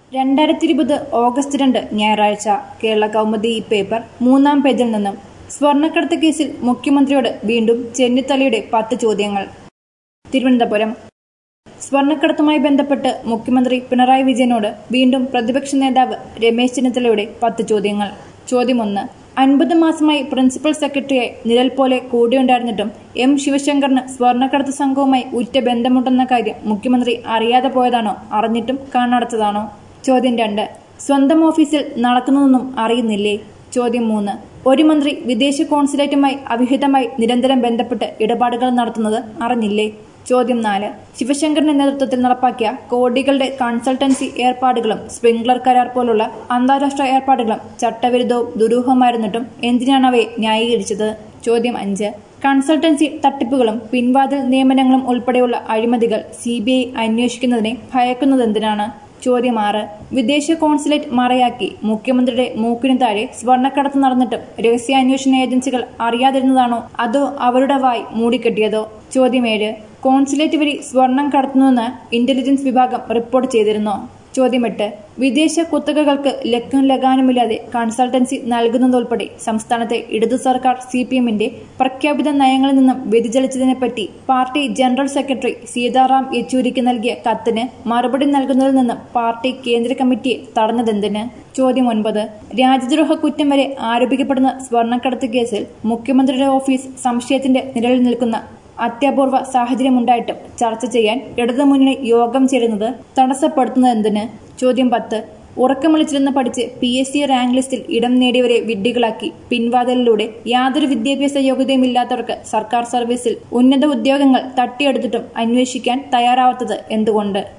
രണ്ടായിരത്തി ഇരുപത് ഓഗസ്റ്റ് രണ്ട് ഞായറാഴ്ച കേരള കൗമുദി ഈ പേപ്പർ മൂന്നാം പേജിൽ നിന്നും സ്വർണ്ണക്കടത്ത് കേസിൽ മുഖ്യമന്ത്രിയോട് വീണ്ടും ചെന്നിത്തലയുടെ പത്ത് ചോദ്യങ്ങൾ തിരുവനന്തപുരം സ്വർണ്ണക്കടത്തുമായി ബന്ധപ്പെട്ട് മുഖ്യമന്ത്രി പിണറായി വിജയനോട് വീണ്ടും പ്രതിപക്ഷ നേതാവ് രമേശ് ചെന്നിത്തലയുടെ പത്ത് ചോദ്യങ്ങൾ ചോദ്യം ഒന്ന് അൻപത് മാസമായി പ്രിൻസിപ്പൽ സെക്രട്ടറിയായി നിഴൽ പോലെ കൂടെയുണ്ടായിരുന്നിട്ടും എം ശിവശങ്കറിന് സ്വർണ്ണക്കടത്ത് സംഘവുമായി ഉറ്റ ബന്ധമുണ്ടെന്ന കാര്യം മുഖ്യമന്ത്രി അറിയാതെ പോയതാണോ അറിഞ്ഞിട്ടും കാണാടച്ചതാണോ ചോദ്യം രണ്ട് സ്വന്തം ഓഫീസിൽ നടക്കുന്നതൊന്നും അറിയുന്നില്ലേ ചോദ്യം മൂന്ന് ഒരു മന്ത്രി വിദേശ കോൺസുലേറ്റുമായി അവിഹിതമായി നിരന്തരം ബന്ധപ്പെട്ട് ഇടപാടുകൾ നടത്തുന്നത് അറിഞ്ഞില്ലേ ചോദ്യം നാല് ശിവശങ്കറിന്റെ നേതൃത്വത്തിൽ നടപ്പാക്കിയ കോടികളുടെ കൺസൾട്ടൻസി ഏർപ്പാടുകളും സ്പ്രിംഗ്ലർ കരാർ പോലുള്ള അന്താരാഷ്ട്ര ഏർപ്പാടുകളും ചട്ടവിരുദ്ധവും ദുരൂഹമായിരുന്നിട്ടും എന്തിനാണ് അവയെ ന്യായീകരിച്ചത് ചോദ്യം അഞ്ച് കൺസൾട്ടൻസി തട്ടിപ്പുകളും പിൻവാതിൽ നിയമനങ്ങളും ഉൾപ്പെടെയുള്ള അഴിമതികൾ സി ബി ഐ അന്വേഷിക്കുന്നതിനെ ഭയക്കുന്നതെന്തിനാണ് ചോദ്യം ആറ് വിദേശ കോൺസുലേറ്റ് മറയാക്കി മുഖ്യമന്ത്രിയുടെ മൂക്കിന് താഴെ സ്വർണ്ണക്കടത്ത് നടന്നിട്ടും രഹസ്യാന്വേഷണ ഏജൻസികൾ അറിയാതിരുന്നതാണോ അതോ അവരുടെ വായ് മൂടിക്കെട്ടിയതോ ചോദ്യം ഏഴ് കോൺസുലേറ്റ് വഴി സ്വർണം കടത്തുന്നുവെന്ന് ഇന്റലിജൻസ് വിഭാഗം റിപ്പോർട്ട് ചെയ്തിരുന്നോ ചോദ്യം എട്ട് വിദേശ കുത്തകകൾക്ക് ലക്കും ലഗാനുമില്ലാതെ കൺസൾട്ടൻസി നൽകുന്നതുൾപ്പെടെ സംസ്ഥാനത്തെ ഇടതു സർക്കാർ സി പി എമ്മിന്റെ പ്രഖ്യാപിത നയങ്ങളിൽ നിന്നും വ്യതിചലിച്ചതിനെപ്പറ്റി പാർട്ടി ജനറൽ സെക്രട്ടറി സീതാറാം യെച്ചൂരിക്ക് നൽകിയ കത്തിന് മറുപടി നൽകുന്നതിൽ നിന്നും പാർട്ടി കേന്ദ്ര കമ്മിറ്റിയെ തടഞ്ഞതെന്തിന് ചോദ്യം ഒൻപത് രാജ്യദ്രോഹ കുറ്റം വരെ ആരോപിക്കപ്പെടുന്ന സ്വർണ്ണക്കടത്ത് കേസിൽ മുഖ്യമന്ത്രിയുടെ ഓഫീസ് സംശയത്തിന്റെ നിഴലിൽ നിൽക്കുന്ന അത്യപൂർവ സാഹചര്യമുണ്ടായിട്ടും ചർച്ച ചെയ്യാൻ ഇടതുമുന്നണി യോഗം ചേരുന്നത് തടസ്സപ്പെടുത്തുന്നതെന്തിന് ചോദ്യം പത്ത് ഉറക്കം വിളിച്ചിരുന്ന് പഠിച്ച് പി എസ് സി റാങ്ക് ലിസ്റ്റിൽ ഇടം നേടിയവരെ വിഡ്ഢികളാക്കി പിൻവാതിലിലൂടെ യാതൊരു വിദ്യാഭ്യാസ യോഗ്യതയും ഇല്ലാത്തവർക്ക് സർക്കാർ സർവീസിൽ ഉന്നത ഉദ്യോഗങ്ങൾ തട്ടിയെടുത്തിട്ടും അന്വേഷിക്കാൻ തയ്യാറാവാത്തത് എന്തുകൊണ്ട്